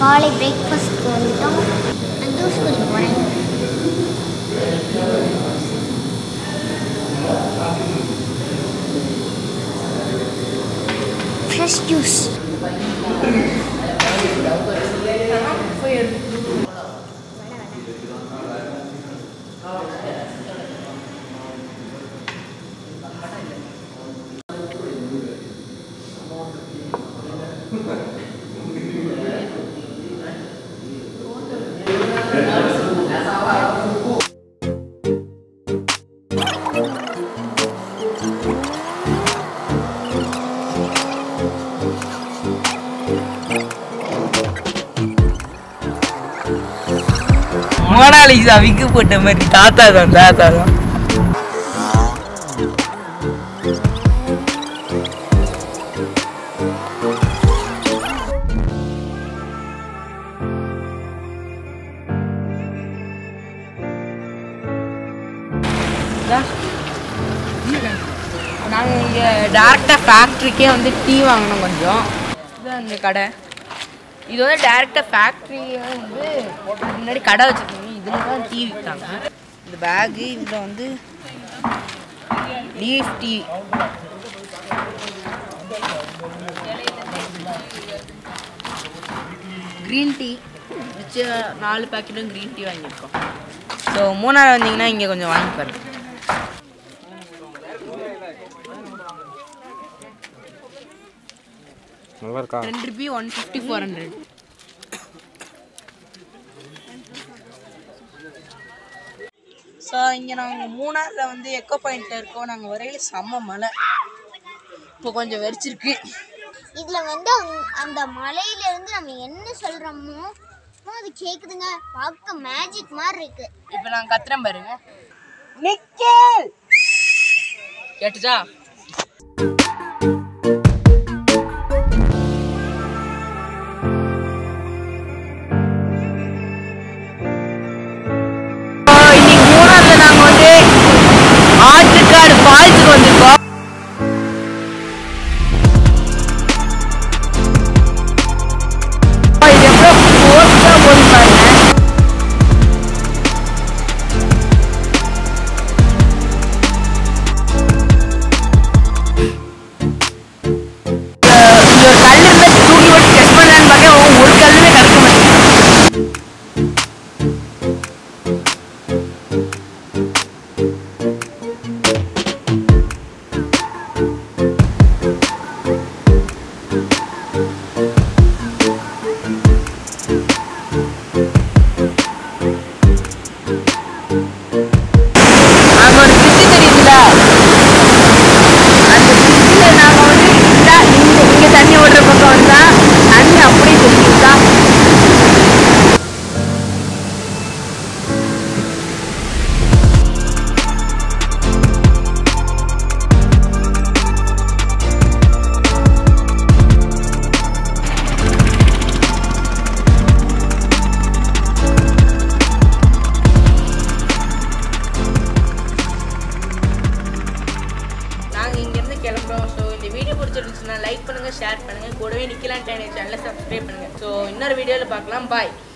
காலை பிரேக்ஃபாஸ்ட்க்கு வந்துட்டோம் நான் ஜூஸ் குடிக்க போகிறேன் ஃப்ரெஷ் ஜூஸ் மோனாலிசா விக்கு போட்ட மாதிரி தாத்தா தான் தாத்தா தான் நாங்கள் இங்கே டேரெக்டாக ஃபேக்ட்ரிக்கே வந்து டீ வாங்கினோம் கொஞ்சம் இதுதான் இந்த கடை இது வந்து டேரெக்டாக ஃபேக்ட்ரியே வந்து அதுக்கு முன்னாடி கடை வச்சுருக்காங்க இதில் தான் டீ விற்றாங்க இந்த பேகு இதில் வந்து லீஃப் டீ க்ரீன் டீ வச்சு நாலு பேக்கெட்டும் க்ரீன் டீ வாங்கியிருக்கோம் ஸோ மூணாவது வந்தீங்கன்னா இங்கே கொஞ்சம் வாங்கி பாருங்க நல்லா இருக்கா ரெண்டு rupee one fifty four hundred so இங்கே நாங்கள் மூணாரில் வந்து எக்கோ பாயிண்ட்டில் இருக்கோம் நாங்கள் வரையில் செம்ம மலை இப்போ கொஞ்சம் வெறிச்சிருக்கு இதில் வந்து அந்த- அந்த மலையிலேருந்து நம்ம என்ன சொல்கிறோமோ அது கேட்குதுங்க பார்க்க மேஜிக் மாதிரி இருக்கு இப்போ நான் கத்துறேன் பாருங்க நிக்கல் கேட்டுச்சா இன்னைக்கு மூணாறுல நாங்க வந்து ஆற்றுக்காடு ஃபால்ஸுக்கு வந்திருக்கோம் இது எவ்வளோ ஃபோர்ஸாக போகுது பாருங்க இங்க ஒரு கல் இருந்தா தூக்கி போட்டு டெஸ்ட் பண்ணலான்னு பார்க்க ஒரு கல்லுமே கிடைக்க மாட்டேங்குது அங்க ஒரு பிரிட்ஜ் தெரியுதுல அந்த பிரிட்ஜில் நாங்கள் வந்து இந்தா இங்கே இங்கே தண்ணி ஓடுற பக்கம் வந்தா தண்ணி அப்படியே தெரியுதா நாங்கள் இங்கேருந்து கிளம்புறோம் ஸோ இந்த வீடியோ பிடிச்சிருந்துச்சுன்னா லைக் பண்ணுங்கள் ஷேர் பண்ணுங்கள் கூடவே நிற்கலாம் சேனலை சப்ஸ்கிரைப் பண்ணுங்கள் ஸோ இன்னொரு வீடியோவில் பார்க்கலாம் பாய்